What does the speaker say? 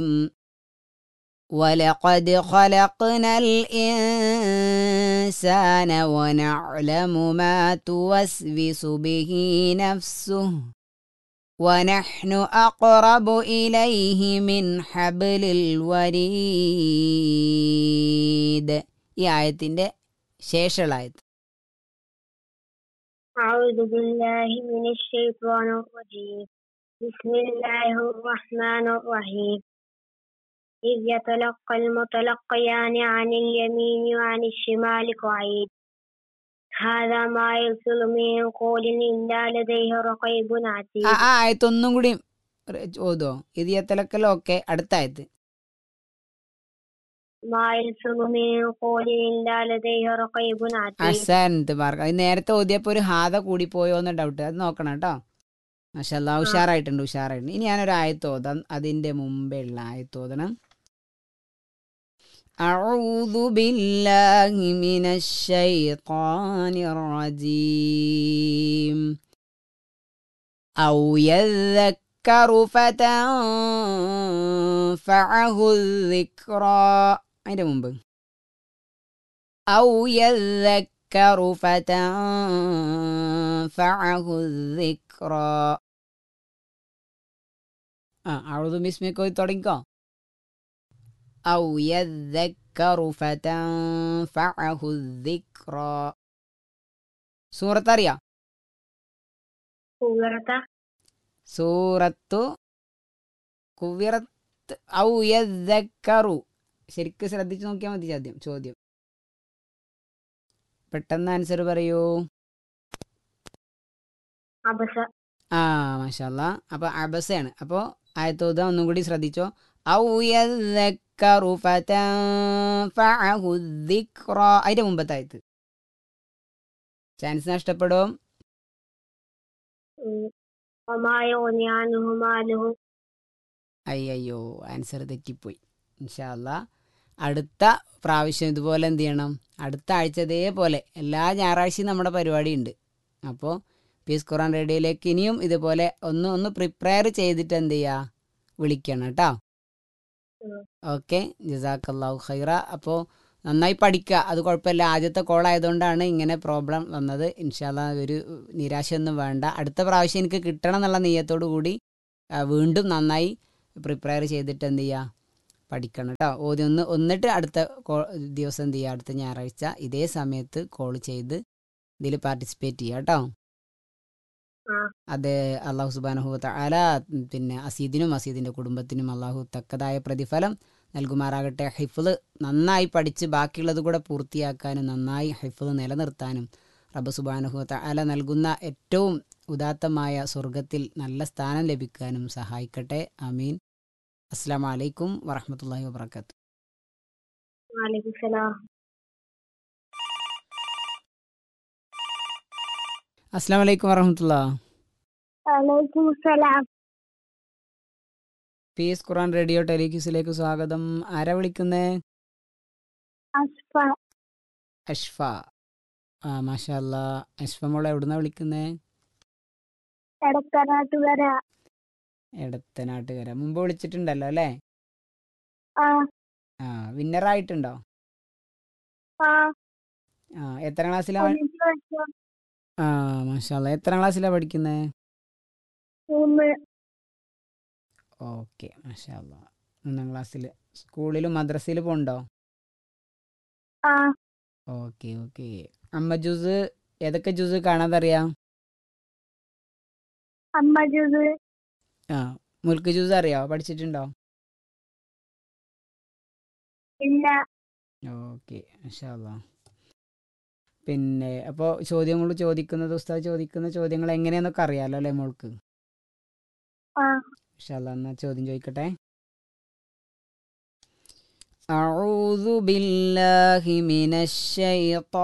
ولقد خلقنا الإنسان ونعلم ما توسوس به نفسه ونحن أقرب إليه من حبل الوريد ഈ ആയത്തിന്റെ ശേഷമുള്ള ആയത്ത് أعوذ بالله من الشيطان الرجيم بسم الله الرحمن الرحيم إذ يتلقى المتلقيان عن اليمين وعن الشمال قعيد هذا ما يرسل من قول إلا لديه رقيب عتيد ആ ആ ആയത്ത് ഒന്നും കൂടി ഓതോ ഇത് എത്തലക്കലോ ഒക്കെ അടുത്ത ആയത്ത് ما يرسل من قول إلا لديه رقيب عتيد അസൻത് മാർക്ക് അത് നേരത്തെ ഓതിയപ്പോ ഒരു ഹാത കൂടി പോയോ എന്ന് ഡൗട്ട് അത് നോക്കണം കേട്ടോ മഷല്ല ഉഷാറായിട്ടുണ്ട് ഉഷാറായിട്ടുണ്ട് ഇനി ഞാനൊരു ആയത്ത് ഓതാം അതിന്റെ മുമ്പേ ഉള്ള ആയത്ത് ഓതണം أعوذ بالله من الشيطان الرجيم أو يذكر فتنفعه الذكرى അതിന്റെ മുമ്പ് أو يذكر فتنفعه الذكرى ആ അഴുതു ബിസ്മിക്ക് തുടങ്ങിക്കോ أو يذكر فتنفعه الذكرى സൂറത്ത് അറിയാം سورة സൂറത്തു കുവിറത്ത് ഔ യദ്ദക്കറു ശരിക്കും ശ്രദ്ധിച്ചു നോക്കിയാൽ മതി ചോദ്യം ചോദ്യം പെട്ടെന്ന് ആൻസർ പറയൂ عبس ആ മാഷല്ല അപ്പൊ അബസയാണ് അപ്പോൾ ആയത്തോത ഒന്നും കൂടി ശ്രദ്ധിച്ചോ ഔ യദ്ദക്കറു ഫതൻഫഅഹു الذിക്റ അതിന്റെ മുമ്പത്തെ ആയത്ത് ചാൻസ് നഷ്ടപ്പെടും وما يغني عنه ماله അയ്യോ ആൻസർ തെറ്റിപ്പോയി ഇൻഷാല്ല അടുത്ത പ്രാവശ്യം ഇതുപോലെ എന്ത് ചെയ്യണം അടുത്ത ആഴ്ച ഇതേപോലെ എല്ലാ ഞായറാഴ്ചയും നമ്മുടെ പരിപാടി ഉണ്ട് അപ്പോൾ പീസ് ഖുറാൻ റേഡിയോയിലേക്ക് ഇനിയും ഇതുപോലെ ഒന്ന് ഒന്ന് പ്രിപ്പയർ ചെയ്തിട്ട് എന്ത് ചെയ്യുക വിളിക്കണം കേട്ടോ ഉം. ഓക്കെ ജസാക്കല്ലാഹു ഖൈറ അപ്പോൾ നന്നായി പഠിക്കുക അത് കുഴപ്പമില്ല ആദ്യത്തെ കോൾ ആയതുകൊണ്ടാണ് ഇങ്ങനെ പ്രോബ്ലം വന്നത് ഇൻഷാല്ല ഒരു നിരാശയൊന്നും വേണ്ട അടുത്ത പ്രാവശ്യം എനിക്ക് കിട്ടണം എന്നുള്ള നെയ്യത്തോടു കൂടി ആ, വീണ്ടും നന്നായി പ്രിപ്പയർ ചെയ്തിട്ട് എന്ത് ചെയ്യുക പഠിക്കണം കേട്ടോ ഓതി ഒന്ന് എന്നിട്ട് അടുത്ത കോ ദിവസം എന്ത് ചെയ്യുക അടുത്ത ഞായറാഴ്ച ഇതേ സമയത്ത് കോൾ ചെയ്ത് ഇതിൽ പാർട്ടിസിപ്പേറ്റ് ചെയ്യുക കേട്ടോ ആ. അത് അള്ളാഹു സുബാനഹു അല പിന്നെ അസീദിനും അസീദിൻ്റെ കുടുംബത്തിനും അള്ളാഹു തക്കതായ പ്രതിഫലം നൽകുമാറാകട്ടെ ഹിഫ്ള് നന്നായി പഠിച്ച് ബാക്കിയുള്ളത് കൂടെ പൂർത്തിയാക്കാനും നന്നായി ഹിഫ്ള് നിലനിർത്താനും റബ്ബ് സുബാനഹു അല നൽകുന്ന ഏറ്റവും ഉദാത്തമായ സ്വർഗത്തിൽ നല്ല സ്ഥാനം ലഭിക്കാനും സഹായിക്കട്ടെ അമീൻ അസ്സാം വലൈക്കും വറഹമത്തല്ലാഹി വാബർക്കാത്തു وعليكم السلام അസ്സാം വലൈക്കും വറഹമത്തുള്ള وعليكم السلام പീസ് ഖുറാൻ റേഡിയോ ടെലിക്യൂസിലേക്ക് സ്വാഗതം ആരാ വിളിക്കുന്നേ أصفى അഷ്ഫ ആ മാഷാ അല്ലാ അഷ്ഫ മോളെ എവിടുന്നാ വിളിക്കുന്നേ എടക്കനാട്ടുകര എടത്തനാട്ടുകര മുമ്പ് വിളിച്ചിട്ടുണ്ടല്ലോ അല്ലേ ആ ആ വിന്നറായിട്ടുണ്ടോ ആ ആ എത്ര ക്ലാസ്സിലാ പതിനഞ്ച് വർഷം ആ മാഷാ അല്ലാ എത്ര ക്ലാസ്സിലാ പഠിക്കുന്നേ മൂന്ന് ഓക്കെ മാഷാ അല്ലാ മൂന്നാം ക്ലാസ്സിൽ സ്കൂളിലും മദ്രസയിലും പോണ്ടോ ആ ഓക്കെ ഓക്കെ അമ്മ ജ്യൂസ് ഏതൊക്കെ ജ്യൂസ് കാണാതറിയാം അമ്മ ജ്യൂസ് ആ മുൽക്ക് ജ്യൂസ് അറിയാവോ പഠിച്ചിട്ടുണ്ടോ ഇല്ല ഓക്കെ മാഷാല്ലാ പിന്നെ അപ്പോൾ ചോദ്യങ്ങൾ ചോദിക്കുന്നത് ഉസ്താദ് ചോദിക്കുന്ന ചോദ്യങ്ങൾ എങ്ങനെയാന്നൊക്കെ അറിയാലോ അല്ലേ മോൾക്ക് ആ മാഷാല്ലാ എന്നാ ചോദ്യം ചോദിക്കട്ടെ أعوذ بالله من الشيطان